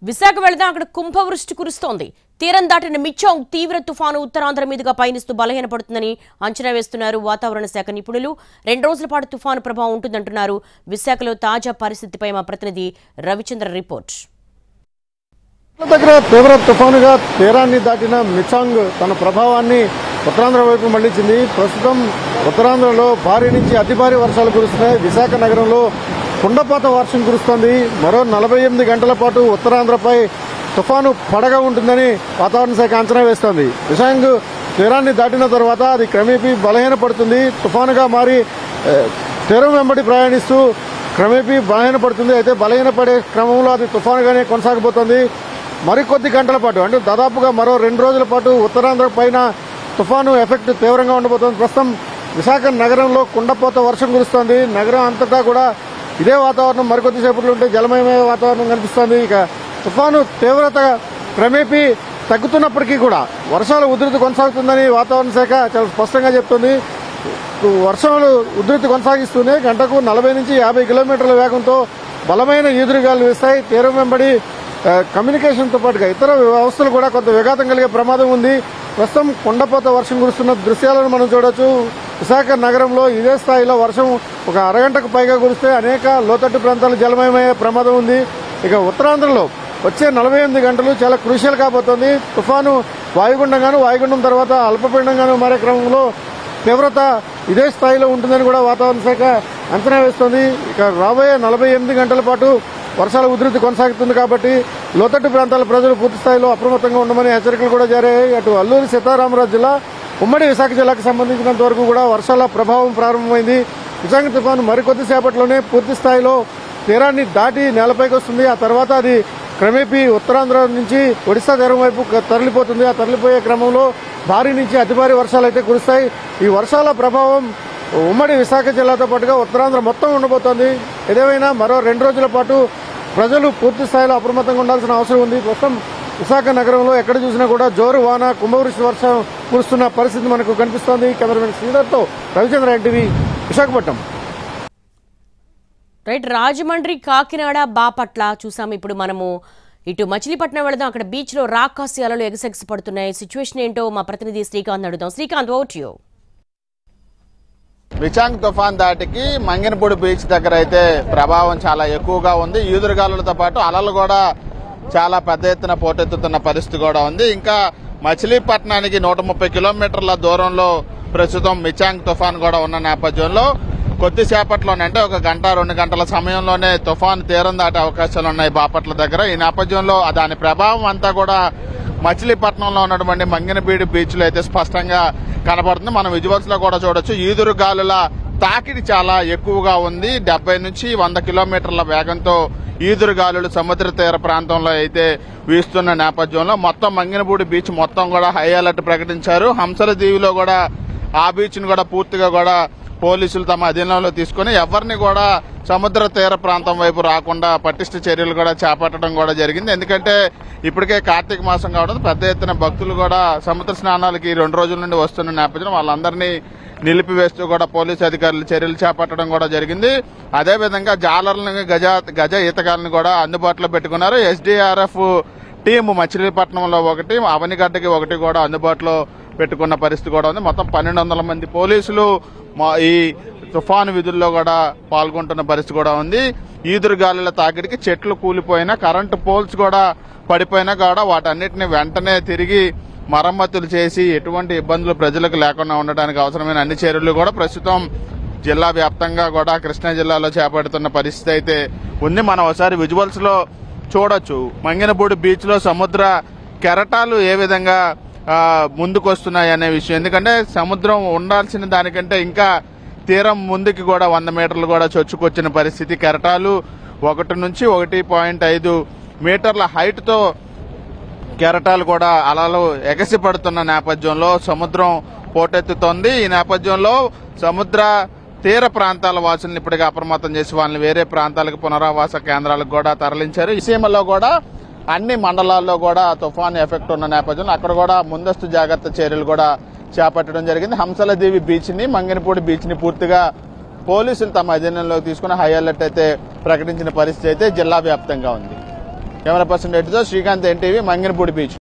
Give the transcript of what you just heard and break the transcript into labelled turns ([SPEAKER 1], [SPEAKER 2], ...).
[SPEAKER 1] విశాఖ వెళదాం అక్కడ కుంభవృష్టి కురుస్తోంది తీరం దాటిన మిచ్చోంగ్ తీవ్ర తుఫాను ఉత్తరాంధ్ర మీదుగా పయనిస్తూ బలహీనపడుతుందని అంచనా వేస్తున్నారు వాతావరణ శాఖ నిపుణులు రెండు రోజుల పాటు తుఫాను ప్రభావం ఉంటుందంటున్నారు విశాఖలో తాజా పరిస్థితిపై మా ప్రతినిధి రవిచంద్ర రిపోర్ట్
[SPEAKER 2] దగ్గర తీవ్ర తుఫానుగా తీరాన్ని దాటిన మిచాంగ్ తన ప్రభావాన్ని ఉత్తరాంధ్ర వైపు మళ్లించింది ప్రస్తుతం ఉత్తరాంధ్రలో భారీ నుంచి అతి భారీ వర్షాలు కురుస్తున్నాయి విశాఖ నగరంలో కుండపాత వర్షం కురుస్తోంది మరో నలభై ఎనిమిది గంటల పాటు ఉత్తరాంధ్రపై తుఫాను పడగా ఉంటుందని వాతావరణ శాఖ అంచనా వేస్తోంది విశాంగ్ తీరాన్ని దాటిన తర్వాత అది క్రమేపీ బలహీనపడుతుంది తుఫానుగా మారి ఏ, తీరం వెంబడి ప్రయాణిస్తూ క్రమేపీ బలహీనపడుతుంది అయితే బలహీనపడే క్రమంలో అది తుఫానుగానే కొనసాగబోతోంది మరికొద్ది గంటల పాటు అంటే దాదాపుగా మరో రెండు రోజుల పాటు ఉత్తరాంధ్ర పైన తుఫాను ఎఫెక్ట్ తీవ్రంగా ఉండబోతోంది ప్రస్తుతం విశాఖ నగరంలో కుండపోత వర్షం కురుస్తోంది నగరం అంతటా కూడా ఇదే వాతావరణం మరికొద్ది సేపట్లో ఉంటే జలమయమైన వాతావరణం కనిపిస్తోంది ఇక తుఫాను తీవ్రత క్రమేపీ తగ్గుతున్నప్పటికీ కూడా వర్షాల ఉధృతి కొనసాగుతుందని వాతావరణ శాఖ చాలా స్పష్టంగా చెప్తుంది వర్షాలు ఉధృతి కొనసాగిస్తూనే గంటకు నలభై నుంచి యాభై కిలోమీటర్ల వేగంతో బలమైన ఈదురుగాలు వీస్తాయి తీరం వెంబడి ఆ, కమ్యూనికేషన్తో పాటుగా ఇతర వ్యవస్థలు కూడా కొంత విఘాతం కలిగే ప్రమాదం ఉంది ప్రస్తుతం కొండపోత వర్షం కురుస్తున్న దృశ్యాలను మనం చూడొచ్చు విశాఖ నగరంలో ఇదే స్థాయిలో వర్షం ఒక అరగంటకు పైగా కురిస్తే అనేక లోతట్టు ప్రాంతాలు జలమయమయ్యే ప్రమాదం ఉంది ఇక ఉత్తరాంధ్రలో వచ్చే నలభై ఎనిమిది గంటలు చాలా క్రూషియల్ కాబోతోంది తుఫాను వాయుగుండంగాను వాయుగుండం తర్వాత అల్పపీడనంగాను మారే క్రమంలో తీవ్రత ఇదే స్థాయిలో ఉంటుందని కూడా వాతావరణ శాఖ అంచనా వేస్తోంది ఇక రాబోయే నలభై ఎనిమిది గంటల పాటు వర్షాల ఉధృతి కొనసాగుతుంది కాబట్టి లోతట్టు ప్రాంతాల ప్రజలు పూర్తి స్థాయిలో అప్రమత్తంగా ఉండమని హెచ్చరికలు కూడా జారీ అయ్యాయి అటు అల్లూరి సీతారామరాజు జిల్లా ఉమ్మడి విశాఖ జిల్లాకు సంబంధించినంత వరకు కూడా వర్షాల ప్రభావం ప్రారంభమైంది విశాఖ తుఫాను మరికొద్ది సేపట్లోనే పూర్తి స్థాయిలో తీరాన్ని దాటి నేలపైకి వస్తుంది ఆ తర్వాత అది క్రమేపీ ఉత్తరాంధ్ర నుంచి ఒడిశా తీరం వైపు క- తరలిపోతుంది ఆ తరలిపోయే క్రమంలో భారీ నుంచి అతి భారీ వర్షాలు అయితే కురుస్తాయి ఈ వర్షాల ప్రభావం ఉమ్మడి విశాఖ జిల్లాతో పాటుగా ఉత్తరాంధ్ర మొత్తం ఉండబోతోంది ఏదేమైనా మరో రెండు రోజుల పాటు ప్రజలు పూర్తి స్థాయిలో అప్రమత్తంగా ఉండాల్సిన అవసరం ఉంది ప్రస్తుతం విశాఖ నగరంలో ఎక్కడ చూసినా కూడా జోరు వాన కుంభవృష్టి వర్షం కురుస్తున్న పరిస్థితి మనకు కనిపిస్తోంది కెమెరామెన్ శ్రీధర్తో రవిచంద్ర ఎన్టీవీ విశాఖపట్నం
[SPEAKER 1] రైట్ రాజమండ్రి కాకినాడ బాపట్ల చూసాం ఇప్పుడు మనము ఇటు మచిలీపట్నం వెళదాం అక్కడ బీచ్ లో రాకాసి అలలు ఎగసెగసి పడుతున్నాయి సిచ్యువేషన్ ఏంటో మా ప్రతినిధి శ్రీకాంత్ అడుగుదాం శ్రీకాంత్ ఓట్ యూ
[SPEAKER 3] విచాంగ్ తుఫాన్ దాటికి మంగినపూడి బీచ్ దగ్గర అయితే ప్రభావం చాలా ఎక్కువగా ఉంది ఈదురుగాలులతో పాటు అలలు కూడా చాలా పెద్ద ఎత్తున పోటెత్తుతున్న పరిస్థితి కూడా ఉంది ఇంకా మచిలీపట్నానికి నూట ముప్పై కిలోమీటర్ల దూరంలో ప్రస్తుతం మిచాంగ్ తుఫాన్ కూడా ఉన్న నేపథ్యంలో కొద్దిసేపట్లోనే అంటే ఒక గంట రెండు గంటల సమయంలోనే తుఫాన్ తీరం దాటే అవకాశాలు ఉన్నాయి బాపట్ల దగ్గర ఈ నేపథ్యంలో దాని ప్రభావం అంతా కూడా మచిలీపట్నంలో ఉన్నటువంటి మంగినబీడి బీచ్ లో అయితే స్పష్టంగా కనబడుతుంది మనం విజువల్స్ లో కూడా చూడొచ్చు ఈదురు గాలుల తాకిడి చాలా ఎక్కువగా ఉంది డెబ్బై నుంచి వంద కిలోమీటర్ల వేగంతో ఈదురు గాలులు సముద్ర తీర ప్రాంతంలో అయితే వీస్తున్న నేపథ్యంలో మొత్తం మంగినపూడి బీచ్ మొత్తం కూడా హై అలర్ట్ ప్రకటించారు హంసల దీవిలో కూడా ఆ బీచ్ ని కూడా పూర్తిగా కూడా పోలీసులు తమ అధీనంలో తీసుకుని ఎవరిని కూడా సముద్ర తీర ప్రాంతం వైపు రాకుండా పటిష్ట చర్యలు కూడా చేపట్టడం కూడా జరిగింది ఎందుకంటే ఇప్పటికే కార్తీక మాసం కావడం పెద్ద ఎత్తున భక్తులు కూడా సముద్ర స్నానాలకి ఈ రెండు రోజుల నుండి వస్తున్న నేపథ్యంలో వాళ్ళందరినీ నిలిపివేస్తూ కూడా పోలీసు అధికారులు చర్యలు చేపట్టడం కూడా జరిగింది అదేవిధంగా జాలర్లను గజ గజ ఈతగాలను కూడా అందుబాటులో పెట్టుకున్నారు ఎస్డీఆర్ఎఫ్ టీం మచిలీపట్నంలో ఒకటి అవనిగడ్డకి ఒకటి కూడా అందుబాటులో పెట్టుకున్న పరిస్థితి కూడా ఉంది మొత్తం పన్నెండు వందల మంది పోలీసులు మా- ఈ తుఫాను విధుల్లో కూడా పాల్గొంటున్న పరిస్థితి కూడా ఉంది ఈదురు గాలుల తాకిడికి చెట్లు కూలిపోయినా కరెంటు పోల్స్ కూడా పడిపోయినా కూడా వాటన్నిటిని వెంటనే తిరిగి మరమ్మతులు చేసి ఎటువంటి ఇబ్బందులు ప్రజలకు లేకుండా ఉండడానికి అవసరమైన అన్ని చర్యలు కూడా ప్రస్తుతం జిల్లా వ్యాప్తంగా కూడా కృష్ణా జిల్లాలో చేపడుతున్న పరిస్థితి అయితే ఉంది మనం ఒకసారి విజువల్స్ లో చూడొచ్చు మంగినపూడి బీచ్ లో సముద్ర కెరటాలు ఏ విధంగా ఆ, ముందుకు వస్తున్నాయి అనే విషయం ఎందుకంటే సముద్రం ఉండాల్సిన దానికంటే ఇంకా తీరం ముందుకి కూడా వంద మీటర్లు కూడా చొచ్చుకొచ్చిన పరిస్థితి కెరటాలు ఒకటి నుంచి ఒకటి పాయింట్ ఐదు మీటర్ల హైట్ తో కెరటాలు కూడా అలలు ఎగసి పడుతున్న నేపథ్యంలో సముద్రం పోటెత్తుతోంది ఈ నేపథ్యంలో సముద్ర తీర ప్రాంతాల వాసులను ఇప్పటికే అప్రమత్తం చేసి వాళ్ళని వేరే ప్రాంతాలకు పునరావాస కేంద్రాలకు కూడా తరలించారు ఈ సీమలో కూడా అన్ని మండలాల్లో కూడా తుఫాన్ ఎఫెక్ట్ ఉన్న నేపథ్యంలో అక్కడ కూడా ముందస్తు జాగ్రత్త చర్యలు కూడా చేపట్టడం జరిగింది హంసలదేవి బీచ్ ని మంగనపూడి బీచ్ ని పూర్తిగా పోలీసులు తమ అధీనంలోకి తీసుకుని హై అలర్ట్ అయితే ప్రకటించిన పరిస్థితి అయితే జిల్లా వ్యాప్తంగా ఉంది కెమెరా పర్సన్ రెడ్డితో శ్రీకాంత్ ఎన్టీవీ మంగినపూడి బీచ్